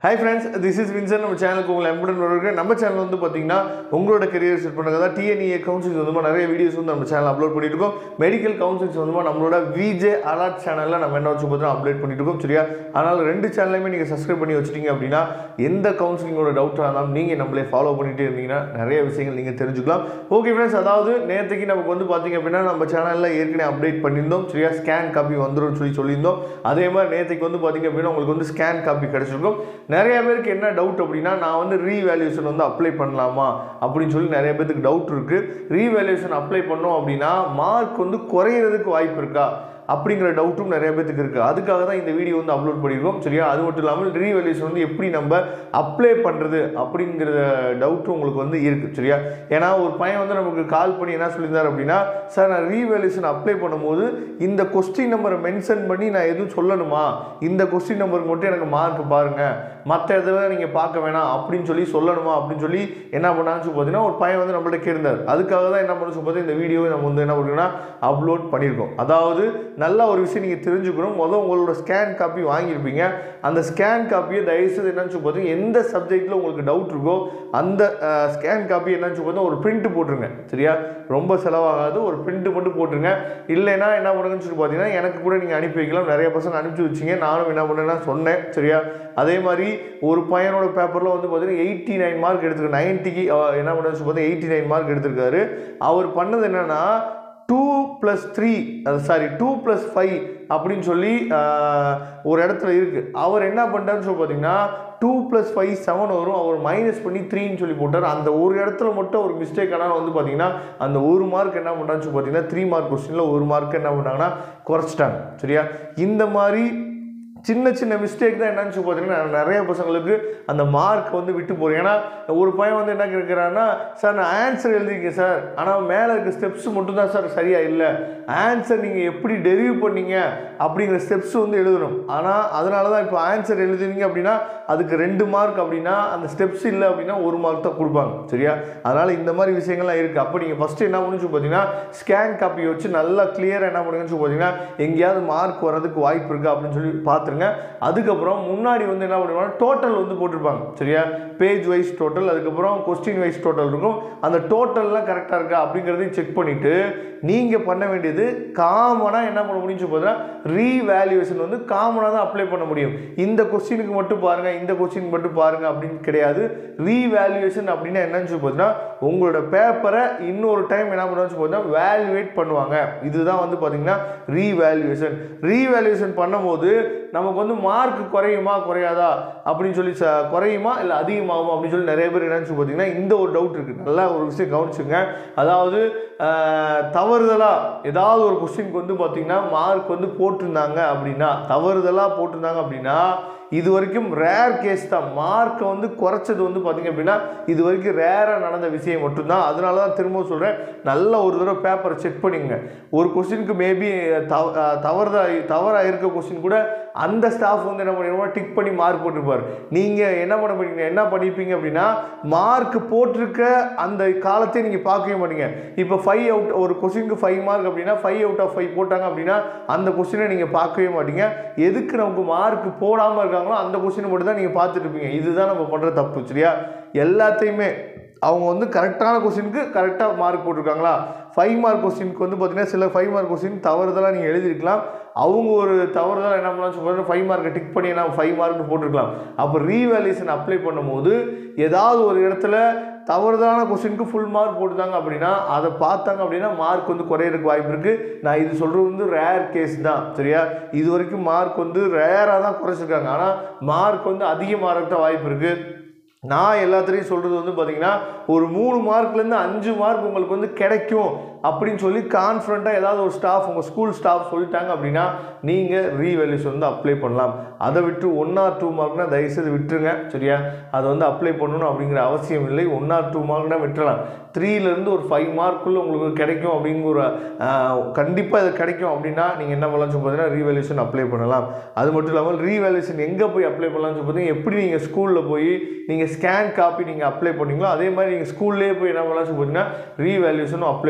hi friends this is Vinson நம்ம சேனலுக்கு உங்களை எம்புடன் வருகிற நம்ம சேனல் வந்து பார்த்தீங்கன்னா உங்களோட கரியர் செட் பண்ணுறது தான் டிஎன்இஏ கவுன்சிலிங் வந்து நிறைய வீடியோஸ் வந்து நம்ம சேனல் அப்லோட் பண்ணிட்டு இருக்கோம் மெடிக்கல் கவுன்சிலிங்ஸ் வந்து நம்மளோட விஜே அலர்ட் சேனலில் நம்ம என்ன வச்சு பார்த்தீங்கன்னா அப்டேட் பண்ணிட்டு இருக்கோம் சரியா அதனால் ரெண்டு சேனலையுமே நீங்கள் சப்ஸ்கிரைப் பண்ணி வச்சிட்டீங்க அப்படின்னா எந்த கவுன்சிலிங்கோட டவுட்டாக இருந்தாலும் நீங்கள் நம்மளே ஃபாலோ பண்ணிட்டு இருந்தீங்கன்னா நிறைய விஷயங்கள் நீங்கள் தெரிஞ்சுக்கலாம் ஓகே ஃப்ரெண்ட்ஸ் அதாவது நேற்றுக்கு நமக்கு வந்து பார்த்தீங்க அப்படின்னா நம்ம சேனலில் ஏற்கனவே அப்டேட் பண்ணியிருந்தோம் சரியா ஸ்கேன் காப்பி வந்துடும் சொல்லி சொல்லியிருந்தோம் அதே மாதிரி நேற்றுக்கு வந்து பார்த்தீங்க அப்படின்னா உங்களுக்கு வந்து ஸ்கேன் காப்பி கிடச்சிருக்கும் நிறைய பேருக்கு என்ன டவுட் அப்படின்னா நான் வந்து ரீவேல்யூஷன் வந்து அப்ளை பண்ணலாமா அப்படின்னு சொல்லி நிறைய பேருக்கு டவுட் இருக்குது ரீவேல்யூஷன் அப்ளை பண்ணோம் அப்படின்னா மார்க் வந்து குறையிறதுக்கு வாய்ப்பு இருக்கா அப்படிங்கிற டவுட்டும் நிறைய பேத்துக்கு இருக்குது அதுக்காக தான் இந்த வீடியோ வந்து அப்லோட் பண்ணியிருக்கோம் சரியா அது மட்டும் இல்லாமல் ரீவேல்யூஷன் வந்து எப்படி நம்ம அப்ளை பண்ணுறது அப்படிங்கிற டவுட்டும் உங்களுக்கு வந்து இருக்குது சரியா ஏன்னா ஒரு பையன் வந்து நமக்கு கால் பண்ணி என்ன சொல்லியிருந்தார் அப்படின்னா சார் நான் ரீவேல்யூஷன் அப்ளை பண்ணும்போது இந்த கொஸ்டின் நம்பரை மென்ஷன் பண்ணி நான் எதுவும் சொல்லணுமா இந்த கொஸ்டின் நம்பருக்கு மட்டும் எனக்கு மார்க் பாருங்கள் மற்ற இதில் நீங்கள் பார்க்க வேணாம் அப்படின்னு சொல்லி சொல்லணுமா அப்படின்னு சொல்லி என்ன பண்ணான்னு சொல்லி பார்த்தீங்கன்னா ஒரு பையன் வந்து நம்மள்ட்ட கேட்டிருந்தார் அதுக்காக தான் என்ன பண்ண சொல்லி பார்த்தீங்கன்னா இந்த வீடியோவை நம்ம வந்து என்ன பண்ணுறோம்னா அப்லோட் பண்ணியிருக்கோம் அதாவது நல்ல ஒரு விஷயம் நீங்கள் தெரிஞ்சுக்கணும் முதல் உங்களோட ஸ்கேன் காப்பி வாங்கியிருப்பீங்க அந்த ஸ்கேன் காப்பியை தயவுசெய்து என்னன்னு சொல்லி பார்த்தீங்கன்னா எந்த சப்ஜெக்ட்டில் உங்களுக்கு டவுட் இருக்கோ அந்த ஸ்கேன் காப்பி என்னன்னு சொல்லி பார்த்தா ஒரு பிரிண்ட் போட்டுருங்க சரியா ரொம்ப செலவாகாது ஒரு பிரிண்ட் மட்டும் போட்டுருங்க இல்லைன்னா என்ன பண்ணுங்கன்னு சொல்லி பார்த்தீங்கன்னா எனக்கு கூட நீங்கள் அனுப்பி வைக்கலாம் நிறைய பசங்க அனுப்பிச்சி வச்சிங்க நானும் என்ன பண்ணேன்னா சொன்னேன் சரியா அதே மாதிரி ஒரு பையனோட பேப்பரில் வந்து பார்த்தீங்கன்னா எயிட்டி நைன் மார்க் எடுத்துருக்கு நைன்ட்டிக்கு என்ன பண்ணுறது சொல்லி பார்த்தா எயிட்டி நைன் மார்க் எடுத்திருக்காரு அவர் பண்ணது என்னென்னா டூ ப்ளஸ் த்ரீ அது சாரி டூ ப்ளஸ் ஃபைவ் அப்படின்னு சொல்லி ஆஹ், ஒரு இடத்துல இருக்குது அவர் என்ன பண்ணிட்டாருன்னு சொல்லி பார்த்தீங்கன்னா டூ ப்ளஸ் ஃபைவ் செவன் வரும் அவர் மைனஸ் பண்ணி த்ரீன்னு சொல்லி போட்டார் அந்த ஒரு இடத்துல மட்டும் ஒரு மிஸ்டேக் ஆனால் வந்து பார்த்தீங்கன்னா அந்த ஒரு மார்க் என்ன பண்ணான்னு சொல்லி பார்த்தீங்கன்னா த்ரீ மார்க் கொஸ்டினில் ஒரு மார்க் என்ன பண்ணாங்கன்னா குறைச்சிட்டாங்க சரியா இந்த மாதிரி சின்ன சின்ன மிஸ்டேக் தான் என்னன்னு சொல்லி பார்த்தீங்கன்னா நான் நிறைய பசங்களுக்கு அந்த மார்க் வந்து விட்டு போகிறேன் ஏன்னா ஒரு பையன் வந்து என்ன கேட்குறான்னா சார் நான் ஆன்சர் எழுதிருக்கேன் சார் ஆனால் மேலே இருக்க ஸ்டெப்ஸ் மட்டும் தான் சார் சரியாக இல்லை ஆன்சர் நீங்கள் எப்படி டெரிவ் பண்ணீங்க அப்படிங்கிற ஸ்டெப்ஸ் வந்து எழுதணும் ஆனால் அதனால தான் இப்போ ஆன்சர் எழுதுனீங்க அப்படின்னா அதுக்கு ரெண்டு மார்க் அப்படின்னா அந்த ஸ்டெப்ஸ் இல்லை அப்படின்னா ஒரு மார்க் தான் கொடுப்பாங்க சரியா அதனால் இந்த மாதிரி விஷயங்கள்லாம் இருக்குது அப்போ நீங்கள் ஃபஸ்ட்டு என்ன பண்ணு சொல்லி பார்த்தீங்கன்னா ஸ்கேன் காப்பி வச்சு நல்லா கிளியராக என்ன பண்ணுங்கன்னு சொல்லி பார்த்தீங்கன்னா எங்கேயாவது மார்க் வரதுக்கு வாய்ப்பு இருக்குது அப்படின்னு சொல்லி பார்த்துருங்க அதுக்கப்புறம் முன்னாடி வந்து என்ன பண்ணுவாங்க டோட்டல் வந்து போட்டிருப்பாங்க சரியா பேஜ் வைஸ் டோட்டல் அதுக்கப்புறம் கொஸ்டின் வைஸ் டோட்டல் இருக்கும் அந்த டோட்டல்லாம் கரெக்டாக இருக்கா அப்படிங்கிறதையும் செக் பண்ணிவிட்டு நீங்கள் பண்ண வேண்டியது காமனாக என்ன பண்ண முடியும்னு சொல்லி பார்த்தீங்கன்னா ரீவேல்யூவேஷன் வந்து காமனாக தான் அப்ளை பண்ண முடியும் இந்த கொஸ்டினுக்கு மட்டும் பாருங்கள் இந்த கொஸ்டின் மட்டும் பாருங்கள் அப்படின்னு கிடையாது ரீவேல்யூவேஷன் அப்படின்னா என்னன்னு சொல்லி பார்த்தீங்கன்னா உங்களோட பேப்பரை இன்னொரு டைம் என்ன பண்ணுவாங்க சொல்லி பார்த்தீங்கன்னா வேல்யூவேட் பண்ணுவாங்க இதுதான் வந்து பார்த்தீங்கன்னா ரீவேல்யூவேஷன் ரீவேல்யூவேஷன் பண்ணும்போது நமக்கு வந்து மார்க் குறையுமா குறையாதா அப்படின்னு சொல்லி ச குறையுமா இல்லை அதிகமாகுமா அப்படின்னு சொல்லி நிறைய பேர் என்னன்னு சொல்லி பார்த்தீங்கன்னா இந்த ஒரு டவுட் இருக்குது நல்லா ஒரு விஷயம் கவனிச்சுங்க அதாவது ஆஹ், தவறுதலாக ஏதாவது ஒரு கொஸ்டினுக்கு வந்து பார்த்தீங்கன்னா மார்க் வந்து போட்டிருந்தாங்க அப்படின்னா தவறுதலாக போட்டிருந்தாங்க அப்படின்னா இது வரைக்கும் ரேர் கேஸ் தான் மார்க்கை வந்து குறைச்சது வந்து பார்த்தீங்க அப்படின்னா இது வரைக்கும் ரேராக நடந்த விஷயம் மட்டும்தான் அதனால தான் திரும்ப சொல்கிறேன் நல்ல ஒரு தடவை பேப்பரை செக் பண்ணிங்க ஒரு கொஸ்டினுக்கு மேபி தவ தவறுதா தவறாக இருக்க கொஸ்டின் கூட அந்த ஸ்டாஃப் வந்து என்ன பண்ணிடுவோம் டிக் பண்ணி மார்க் போட்டிருப்பார் நீங்கள் என்ன பண்ண பண்ணீங்க என்ன பண்ணியிருப்பீங்க அப்படின்னா மார்க் போட்டிருக்க அந்த காலத்தையும் நீங்கள் பார்க்கவே மாட்டீங்க இப்போ ஃபைவ் அவுட் ஒரு கொஸ்டினுக்கு ஃபைவ் மார்க் அப்படின்னா ஃபைவ் அவுட் ஆஃப் ஃபைவ் போட்டாங்க அப்படின்னா அந்த கொஸ்டினை நீங்கள் பார்க்கவே மாட்டீங்க எதுக்கு நமக்கு மார்க் போடாமல் இருக்காங்களோ அந்த கொஸ்டினை மட்டும் தான் நீங்கள் பார்த்துட்டு இருப்பீங்க இதுதான் நம்ம பண்ணுற தப்பு சரியா எல்லாத்தையுமே அவங்க வந்து கரெக்டான கொஸ்டினுக்கு கரெக்டாக மார்க் போட்டிருக்காங்களா ஃபைவ் மார்க் கொஸ்டினுக்கு வந்து பார்த்தீங்கன்னா சில ஃபைவ் மார்க் கொஸ்டின் தவறுதலாக நீங்கள் எழுதியிருக்கலாம் அவங்க ஒரு தவறுதலாக என்ன பண்ணலாம் சொல்லுவாங்க ஃபைவ் மார்க்கை டிக் பண்ணி நான் ஃபைவ் மார்க் போட்டிருக்கலாம் அப்போ ரீவேல்யூஷன் அப்ளை பண்ணும்போது ஏதாவது ஒரு இடத்துல தவறுதலான கொஸ்டினுக்கு ஃபுல் மார்க் போட்டுட்டாங்க அப்படின்னா அதை பார்த்தாங்க அப்படின்னா மார்க் வந்து குறையிறதுக்கு வாய்ப்பு இருக்குது நான் இது சொல்கிறது வந்து ரேர் கேஸ் தான் சரியா இது வரைக்கும் மார்க் வந்து ரேராக தான் குறைச்சிருக்காங்க ஆனால் மார்க் வந்து அதிகமாகறதுக்கு தான் வாய்ப்பு இருக்குது நான் எல்லாத்துலேயும் சொல்கிறது வந்து பார்த்தீங்கன்னா ஒரு மூணு மார்க்லேருந்து அஞ்சு மார்க் உங்களுக்கு வந்து கிடைக்கும் அப்படின்னு சொல்லி கான்ஃபிடண்ட்டாக ஏதாவது ஒரு ஸ்டாஃப் உங்கள் ஸ்கூல் ஸ்டாஃப் சொல்லிட்டாங்க அப்படின்னா நீங்கள் ரீவேல்யூஷன் வந்து அப்ளை பண்ணலாம் அதை விட்டு ஒன் ஆர் டூ மார்க்னா தயவுசெய்து விட்டுருங்க சரியா அதை வந்து அப்ளை பண்ணணும் அப்படிங்கிற அவசியம் இல்லை ஒன் ஆர் டூ மார்க்னா விட்டுறலாம் த்ரீலேருந்து ஒரு ஃபைவ் மார்க்குள்ளே உங்களுக்கு கிடைக்கும் அப்படிங்கிற ஒரு கண்டிப்பாக இது கிடைக்கும் அப்படின்னா நீங்கள் என்ன பண்ணலாம்னு சொல்லி பார்த்தீங்கன்னா ரீவேல்யூஷன் அப்ளை பண்ணலாம் அது மட்டும் இல்லாமல் ரீவேல்யூஷன் எங்கே போய் அப்ளை பண்ணலாம்னு சொல்லி பார்த்தீங்கன்னா எப்படி நீங்கள் ஸ்கூலில் போய் நீங்கள் ஸ்கேன் காப்பி நீங்கள் அப்ளை பண்ணீங்களோ அதே மாதிரி நீங்கள் ஸ்கூல்லேயே போய் என்ன பண்ணலாம்னு சொல்லி பார்த்தீங்கன்னா ரீவேல்யூஷனும் அப்ளை பண்ணிடலாம்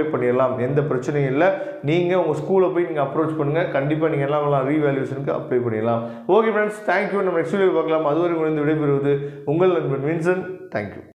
பண்ணலாம் எந்த பிரச்சனையும் இல்லை நீங்கள் உங்கள் ஸ்கூலை போய் நீங்கள் அப்ரோச் பண்ணுங்கள் கண்டிப்பாக நீங்கள் எல்லாம் வரலாம் ரீவேல்யூஷனுக்கு அப்ளை பண்ணிடலாம் ஓகே ஃப்ரெண்ட்ஸ் தேங்க்யூ நம்ம நெக்ஸ்ட் வீடியோ பார்க்கலாம் அதுவரை உங்களுக்கு விடைபெறுவது உங்கள் நண்பன் வின்சன் தேங்க்யூ